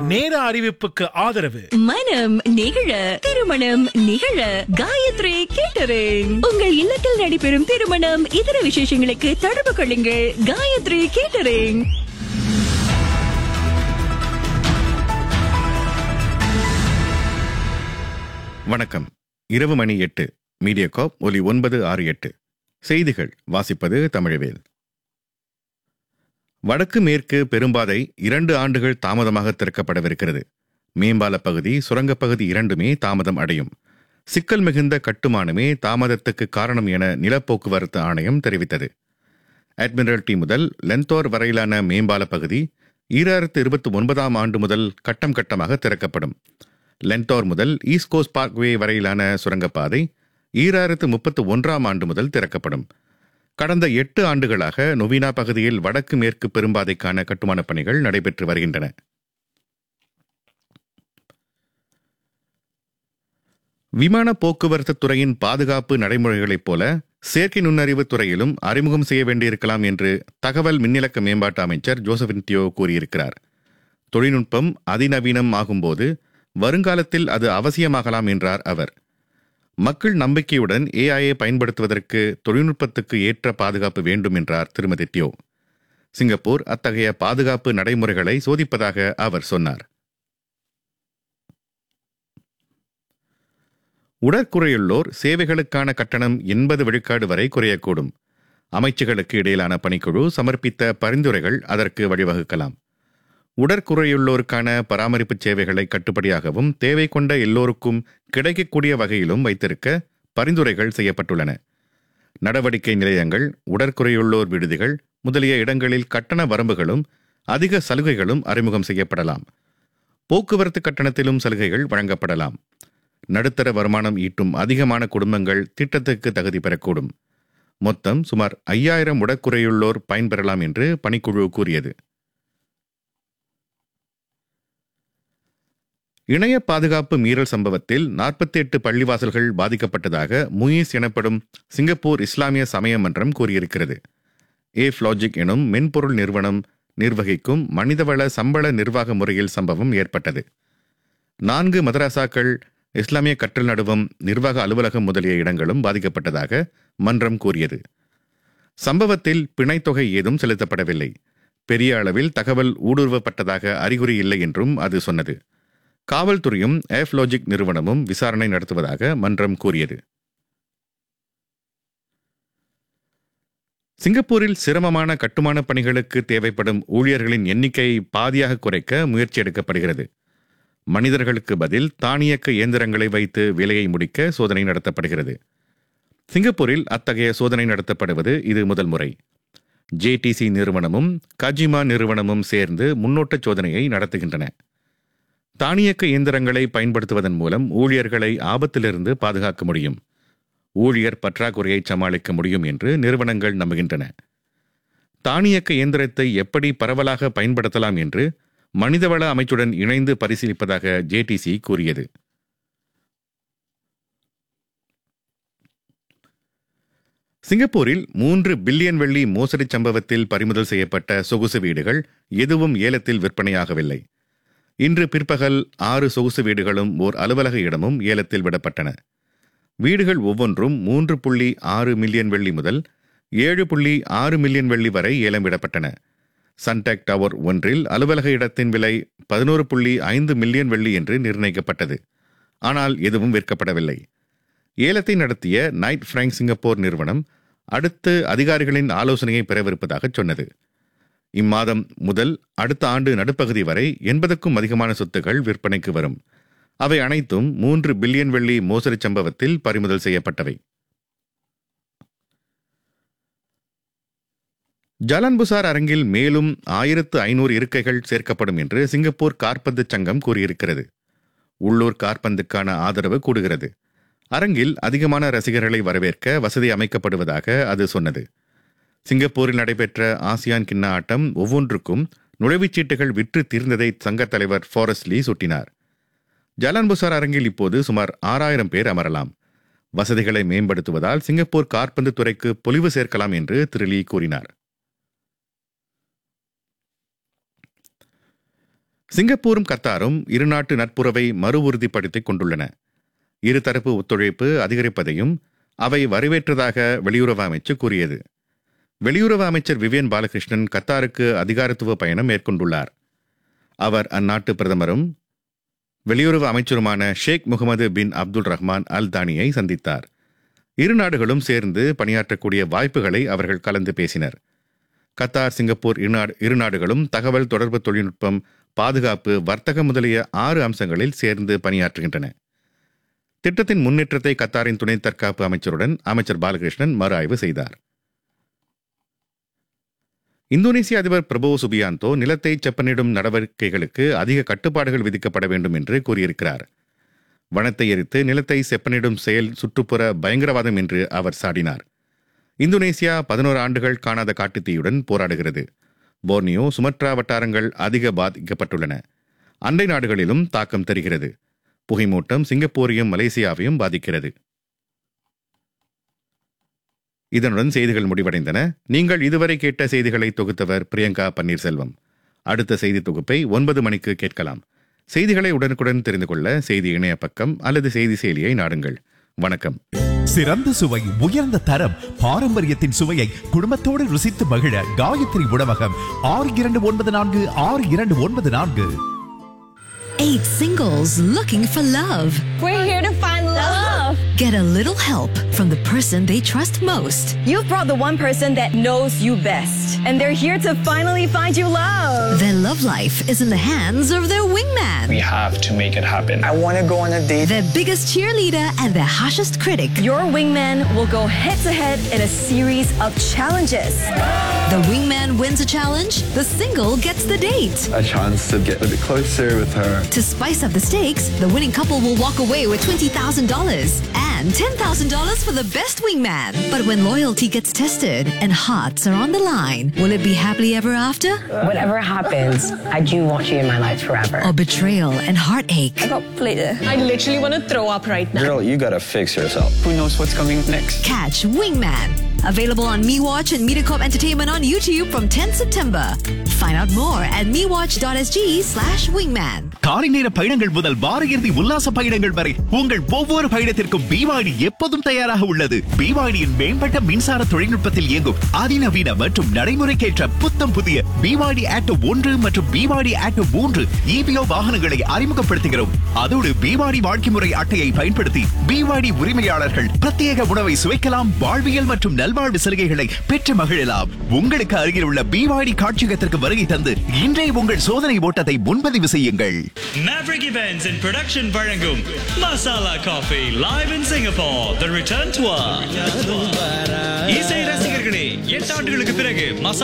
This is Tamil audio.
நேர அறிவிப்புக்கு ஆதரவு மனம் நிகழ திருமணம் நிகழ காயத்ரி கேட்டரிங் உங்கள் இல்லத்தில் நடைபெறும் திருமணம் இதர விசேஷங்களுக்கு தொடர்பு கொள்ளுங்கள் காயத்ரி கேட்டரிங் வணக்கம் இரவு மணி எட்டு மீடியா காப் ஒலி ஒன்பது ஆறு எட்டு செய்திகள் வாசிப்பது தமிழவேல் வடக்கு மேற்கு பெரும்பாதை இரண்டு ஆண்டுகள் தாமதமாக திறக்கப்படவிருக்கிறது மேம்பால பகுதி சுரங்கப் பகுதி இரண்டுமே தாமதம் அடையும் சிக்கல் மிகுந்த கட்டுமானமே தாமதத்துக்கு காரணம் என நிலப்போக்குவரத்து ஆணையம் தெரிவித்தது அட்மிரல்டி முதல் லென்தோர் வரையிலான மேம்பால பகுதி ஈராயிரத்து இருபத்தி ஒன்பதாம் ஆண்டு முதல் கட்டம் கட்டமாக திறக்கப்படும் லென்தோர் முதல் ஈஸ்ட் கோஸ்ட் பார்க்வே வரையிலான சுரங்கப்பாதை ஈராயிரத்து முப்பத்து ஒன்றாம் ஆண்டு முதல் திறக்கப்படும் கடந்த எட்டு ஆண்டுகளாக நொவினா பகுதியில் வடக்கு மேற்கு பெரும்பாதைக்கான கட்டுமானப் பணிகள் நடைபெற்று வருகின்றன விமான போக்குவரத்து துறையின் பாதுகாப்பு நடைமுறைகளைப் போல செயற்கை நுண்ணறிவு துறையிலும் அறிமுகம் செய்ய வேண்டியிருக்கலாம் என்று தகவல் மின்னிலக்க மேம்பாட்டு அமைச்சர் ஜோசபின் தியோ கூறியிருக்கிறார் தொழில்நுட்பம் அதிநவீனம் ஆகும்போது வருங்காலத்தில் அது அவசியமாகலாம் என்றார் அவர் மக்கள் நம்பிக்கையுடன் ஏஐயை பயன்படுத்துவதற்கு தொழில்நுட்பத்துக்கு ஏற்ற பாதுகாப்பு வேண்டும் என்றார் திருமதி தியோ சிங்கப்பூர் அத்தகைய பாதுகாப்பு நடைமுறைகளை சோதிப்பதாக அவர் சொன்னார் உடற்குறையுள்ளோர் சேவைகளுக்கான கட்டணம் எண்பது விழுக்காடு வரை குறையக்கூடும் அமைச்சுகளுக்கு இடையிலான பணிக்குழு சமர்ப்பித்த பரிந்துரைகள் அதற்கு வழிவகுக்கலாம் உடற்குறையுள்ளோருக்கான பராமரிப்பு சேவைகளை கட்டுப்படியாகவும் தேவை கொண்ட எல்லோருக்கும் கிடைக்கக்கூடிய வகையிலும் வைத்திருக்க பரிந்துரைகள் செய்யப்பட்டுள்ளன நடவடிக்கை நிலையங்கள் உடற்குறையுள்ளோர் விடுதிகள் முதலிய இடங்களில் கட்டண வரம்புகளும் அதிக சலுகைகளும் அறிமுகம் செய்யப்படலாம் போக்குவரத்து கட்டணத்திலும் சலுகைகள் வழங்கப்படலாம் நடுத்தர வருமானம் ஈட்டும் அதிகமான குடும்பங்கள் திட்டத்துக்கு தகுதி பெறக்கூடும் மொத்தம் சுமார் ஐயாயிரம் உடற்குறையுள்ளோர் பயன்பெறலாம் என்று பணிக்குழு கூறியது இணைய பாதுகாப்பு மீறல் சம்பவத்தில் நாற்பத்தி எட்டு பள்ளிவாசல்கள் பாதிக்கப்பட்டதாக முயிஸ் எனப்படும் சிங்கப்பூர் இஸ்லாமிய சமய மன்றம் கூறியிருக்கிறது ஏஃப் லாஜிக் எனும் மென்பொருள் நிறுவனம் நிர்வகிக்கும் மனிதவள சம்பள நிர்வாக முறையில் சம்பவம் ஏற்பட்டது நான்கு மதராசாக்கள் இஸ்லாமிய கற்றல் நடுவம் நிர்வாக அலுவலகம் முதலிய இடங்களும் பாதிக்கப்பட்டதாக மன்றம் கூறியது சம்பவத்தில் பிணைத்தொகை ஏதும் செலுத்தப்படவில்லை பெரிய அளவில் தகவல் ஊடுருவப்பட்டதாக அறிகுறி இல்லை என்றும் அது சொன்னது காவல்துறையும் ஏஃப்லாஜிக் நிறுவனமும் விசாரணை நடத்துவதாக மன்றம் கூறியது சிங்கப்பூரில் சிரமமான கட்டுமான பணிகளுக்கு தேவைப்படும் ஊழியர்களின் எண்ணிக்கையை பாதியாக குறைக்க முயற்சி எடுக்கப்படுகிறது மனிதர்களுக்கு பதில் தானியக்க இயந்திரங்களை வைத்து வேலையை முடிக்க சோதனை நடத்தப்படுகிறது சிங்கப்பூரில் அத்தகைய சோதனை நடத்தப்படுவது இது முதல் முறை ஜேடிசி நிறுவனமும் கஜிமா நிறுவனமும் சேர்ந்து முன்னோட்ட சோதனையை நடத்துகின்றன தானியக்க இயந்திரங்களை பயன்படுத்துவதன் மூலம் ஊழியர்களை ஆபத்திலிருந்து பாதுகாக்க முடியும் ஊழியர் பற்றாக்குறையை சமாளிக்க முடியும் என்று நிறுவனங்கள் நம்புகின்றன தானியக்க இயந்திரத்தை எப்படி பரவலாக பயன்படுத்தலாம் என்று மனிதவள அமைச்சுடன் இணைந்து பரிசீலிப்பதாக ஜேடிசி கூறியது சிங்கப்பூரில் மூன்று பில்லியன் வெள்ளி மோசடி சம்பவத்தில் பறிமுதல் செய்யப்பட்ட சொகுசு வீடுகள் எதுவும் ஏலத்தில் விற்பனையாகவில்லை இன்று பிற்பகல் ஆறு சொகுசு வீடுகளும் ஓர் அலுவலக இடமும் ஏலத்தில் விடப்பட்டன வீடுகள் ஒவ்வொன்றும் மூன்று புள்ளி ஆறு மில்லியன் வெள்ளி முதல் ஏழு புள்ளி ஆறு மில்லியன் வெள்ளி வரை ஏலம் விடப்பட்டன சன்டெக் டவர் ஒன்றில் அலுவலக இடத்தின் விலை பதினோரு புள்ளி ஐந்து மில்லியன் வெள்ளி என்று நிர்ணயிக்கப்பட்டது ஆனால் எதுவும் விற்கப்படவில்லை ஏலத்தை நடத்திய நைட் பிராங்க் சிங்கப்பூர் நிறுவனம் அடுத்து அதிகாரிகளின் ஆலோசனையை பெறவிருப்பதாக சொன்னது இம்மாதம் முதல் அடுத்த ஆண்டு நடுப்பகுதி வரை எண்பதுக்கும் அதிகமான சொத்துகள் விற்பனைக்கு வரும் அவை அனைத்தும் மூன்று பில்லியன் வெள்ளி மோசடி சம்பவத்தில் பறிமுதல் செய்யப்பட்டவை ஜலன்புசார் அரங்கில் மேலும் ஆயிரத்து ஐநூறு இருக்கைகள் சேர்க்கப்படும் என்று சிங்கப்பூர் கார்பந்து சங்கம் கூறியிருக்கிறது உள்ளூர் கார்பந்துக்கான ஆதரவு கூடுகிறது அரங்கில் அதிகமான ரசிகர்களை வரவேற்க வசதி அமைக்கப்படுவதாக அது சொன்னது சிங்கப்பூரில் நடைபெற்ற ஆசியான் கிண்ண ஆட்டம் ஒவ்வொன்றுக்கும் நுழைவுச்சீட்டுகள் விற்று தீர்ந்ததை சங்கத் தலைவர் ஃபாரஸ்ட் லீ சுட்டினார் ஜலான்புசார் அரங்கில் இப்போது சுமார் ஆறாயிரம் பேர் அமரலாம் வசதிகளை மேம்படுத்துவதால் சிங்கப்பூர் காற்பந்து துறைக்கு பொலிவு சேர்க்கலாம் என்று திரு லீ கூறினார் சிங்கப்பூரும் கத்தாரும் இருநாட்டு நட்புறவை மறு உறுதிப்படுத்திக் கொண்டுள்ளன இருதரப்பு ஒத்துழைப்பு அதிகரிப்பதையும் அவை வரவேற்றதாக வெளியுறவு அமைச்சு கூறியது வெளியுறவு அமைச்சர் விவியன் பாலகிருஷ்ணன் கத்தாருக்கு அதிகாரத்துவ பயணம் மேற்கொண்டுள்ளார் அவர் அந்நாட்டு பிரதமரும் வெளியுறவு அமைச்சருமான ஷேக் முகமது பின் அப்துல் ரஹ்மான் அல் தானியை சந்தித்தார் இரு நாடுகளும் சேர்ந்து பணியாற்றக்கூடிய வாய்ப்புகளை அவர்கள் கலந்து பேசினர் கத்தார் சிங்கப்பூர் இருநாடு- இரு நாடுகளும் தகவல் தொடர்பு தொழில்நுட்பம் பாதுகாப்பு வர்த்தகம் முதலிய ஆறு அம்சங்களில் சேர்ந்து பணியாற்றுகின்றன திட்டத்தின் முன்னேற்றத்தை கத்தாரின் துணை தற்காப்பு அமைச்சருடன் அமைச்சர் பாலகிருஷ்ணன் மறு ஆய்வு செய்தார் இந்தோனேசிய அதிபர் பிரபோவோ சுபியாந்தோ நிலத்தை செப்பனிடும் நடவடிக்கைகளுக்கு அதிக கட்டுப்பாடுகள் விதிக்கப்பட வேண்டும் என்று கூறியிருக்கிறார் வனத்தை எரித்து நிலத்தை செப்பனிடும் செயல் சுற்றுப்புற பயங்கரவாதம் என்று அவர் சாடினார் இந்தோனேசியா பதினோரு ஆண்டுகள் காணாத காட்டுத்தீயுடன் போராடுகிறது போர்னியோ சுமத்ரா வட்டாரங்கள் அதிக பாதிக்கப்பட்டுள்ளன அண்டை நாடுகளிலும் தாக்கம் தெரிகிறது புகைமூட்டம் சிங்கப்பூரையும் மலேசியாவையும் பாதிக்கிறது இதனுடன் செய்திகள் முடிவடைந்தன நீங்கள் இதுவரை கேட்ட செய்திகளை தொகுத்தவர் பிரியங்கா பன்னீர்செல்வம் அடுத்த செய்தி தொகுப்பை ஒன்பது மணிக்கு கேட்கலாம் செய்திகளை உடனுக்குடன் தெரிந்து கொள்ள செய்தி இணைய பக்கம் அல்லது செய்தி செயலியை நாடுங்கள் வணக்கம் சிறந்த சுவை உயர்ந்த தரம் பாரம்பரியத்தின் சுவையை குடும்பத்தோடு ருசித்து மகிழ காயத்ரி உணவகம் ஆறு இரண்டு ஒன்பது நான்கு ஆறு இரண்டு ஒன்பது நான்கு Eight singles looking for love. We're here to find love. Get a little help from the person they trust most. You've brought the one person that knows you best. And they're here to finally find you love. Their love life is in the hands of their wingman. We have to make it happen. I want to go on a date. Their biggest cheerleader and their harshest critic. Your wingman will go head to head in a series of challenges. The wingman wins a challenge, the single gets the date. a chance to get a bit closer with her. To spice up the stakes, the winning couple will walk away with $20,000 and $10,000 for the best wingman. But when loyalty gets tested and hearts are on the line, will it be happily ever after? Whatever happens, I do want you in my life forever. Or betrayal and heartache? Got played. I literally want to throw up right now. Girl, you gotta fix yourself. Who knows what's coming next? Catch Wingman. Available on MeWatch and MediaCorp Entertainment on YouTube from 10 September. Find out more at mewatch.sg slash wingman. காலை நேர பயணங்கள் முதல் வார இறுதி உல்லாச பயணங்கள் வரை உங்கள் ஒவ்வொரு பயணத்திற்கும் பிவாடி எப்போதும் தயாராக உள்ளது பிவாடியின் மேம்பட்ட மின்சார தொழில்நுட்பத்தில் இயங்கும் அதிநவீன மற்றும் நடைமுறைக்கேற்ற புத்தம் புதிய பிவாடி ஆட்டோ ஒன்று மற்றும் பிவாடி ஆட்டோ மூன்று இபிஓ வாகனங்களை அறிமுகப்படுத்துகிறோம் அதோடு பிவாடி வாழ்க்கை முறை அட்டையை பயன்படுத்தி பிவாடி உரிமையாளர்கள் பிரத்யேக உணவை சுவைக்கலாம் வாழ்வியல் மற்றும் நல்வாழ்வு சலுகைகளை பெற்று மகிழலாம் உங்களுக்கு அருகில் உள்ள பிவாடி காட்சியகத்திற்கு வருகை தந்து இன்றைய உங்கள் சோதனை ஓட்டத்தை முன்பதிவு செய்யுங்கள் Maverick Events in Production வழங்கும் Masala Coffee live in Singapore The Return Tour இசை ரசிகர்களே எட்டு ஆண்டுகளுக்கு பிறகு மசாலா